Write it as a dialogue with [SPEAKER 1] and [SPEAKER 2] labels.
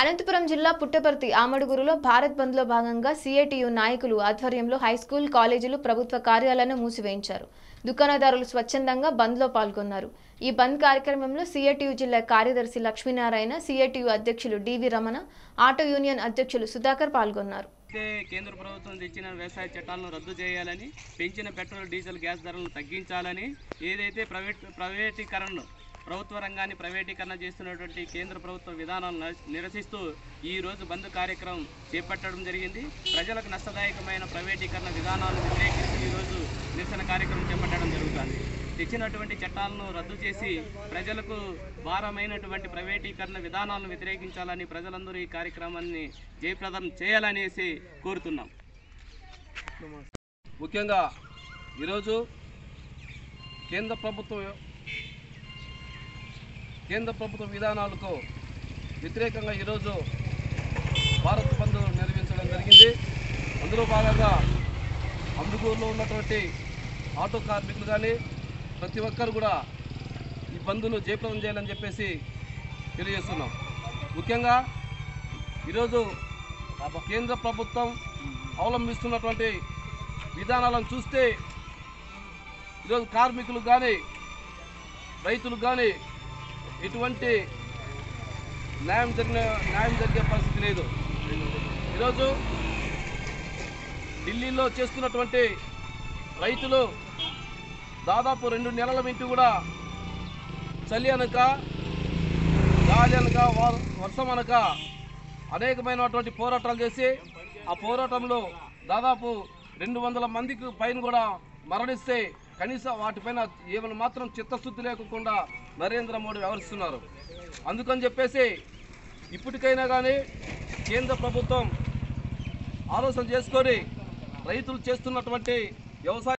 [SPEAKER 1] అనంతపురం జిల్లా పుట్టపర్తి ఆమడుగురులో భారత్ బంద్లో భాగంగా సిఐటియు నాయకులు ఆధ్వర్యంలో హైస్కూల్ కాలేజీలు ప్రభుత్వ కార్యాలయాలను మూసివేయించారు దుకాణదారులు స్వచ్ఛందంగా బంద్లో పాల్గొన్నారు ఈ బంద్ కార్యక్రమంలో సిఐటియు జిల్లా కార్యదర్శి లక్ష్మీనారాయణ సిఐటియు అధ్యక్షులు డివి రమణ ఆటో యూనియన్ అధ్యక్షులు సుధాకర్ పాల్గొన్నారు
[SPEAKER 2] అయితే కేంద్ర ప్రభుత్వం తెచ్చిన వ్యవసాయ చట్టాలను రద్దు చేయాలని పెంచిన పెట్రోల్ డీజిల్ గ్యాస్ ధరలను తగ్గించాలని ఏదైతే ప్రైవేట్ ప్రైవేటీకరణను ప్రభుత్వ రంగాన్ని ప్రైవేటీకరణ చేస్తున్నటువంటి కేంద్ర ప్రభుత్వ విధానాలను నిర- నిరసిస్తూ ఈ రోజు బంద్ కార్యక్రమం చేపట్టడం జరిగింది ప్రజలకు నష్టదాయకమైన ప్రైవేటీకరణ విధానాలను వ్యతిరేకించి ఈరోజు నిరసన కార్యక్రమం చేపట్టడం జరుగుతుంది తెచ్చినటువంటి చట్టాలను రద్దు చేసి ప్రజలకు భారమైనటువంటి ప్రైవేటీకరణ విధానాలను వ్యతిరేకించాలని ప్రజలందరూ ఈ కార్యక్రమాన్ని జయప్రదం చేయాలనేసి కోరుతున్నాం
[SPEAKER 3] ముఖ్యంగా ఈరోజు కేంద్ర ప్రభుత్వం కేంద్ర ప్రభుత్వ విధానాలకు వ్యతిరేకంగా ఈరోజు భారత్ బంద్ నిర్వహించడం జరిగింది అందులో భాగంగా అందుకూరులో ఉన్నటువంటి ఆటో కార్మికులు కానీ ప్రతి ఒక్కరు కూడా ఈ బంద్ను జయప్రదం చేయాలని చెప్పేసి తెలియజేస్తున్నాం ముఖ్యంగా ఈరోజు కేంద్ర ప్రభుత్వం అవలంబిస్తున్నటువంటి విధానాలను చూస్తే ఈరోజు కార్మికులకు కానీ రైతులకు కానీ ఎటువంటి న్యాయం జరిగిన న్యాయం జరిగే పరిస్థితి లేదు ఈరోజు ఢిల్లీలో చేస్తున్నటువంటి రైతులు దాదాపు రెండు నెలల మింటి కూడా చలి అనక గాలి అనక వా- వర్షం అనక అనేకమైనటువంటి పోరాటాలు చేసి ఆ పోరాటంలో దాదాపు రెండు వందల మందికి పైన కూడా మరణిస్తే కనీసం వాటిపైన ఏమైనా మాత్రం చిత్తశుద్ధి లేకుండా నరేంద్ర మోడీ వ్యవహరిస్తున్నారు అందుకని చెప్పేసి ఇప్పటికైనా కానీ కేంద్ర ప్రభుత్వం ఆలోచన చేసుకొని రైతులు చేస్తున్నటువంటి వ్యవసాయ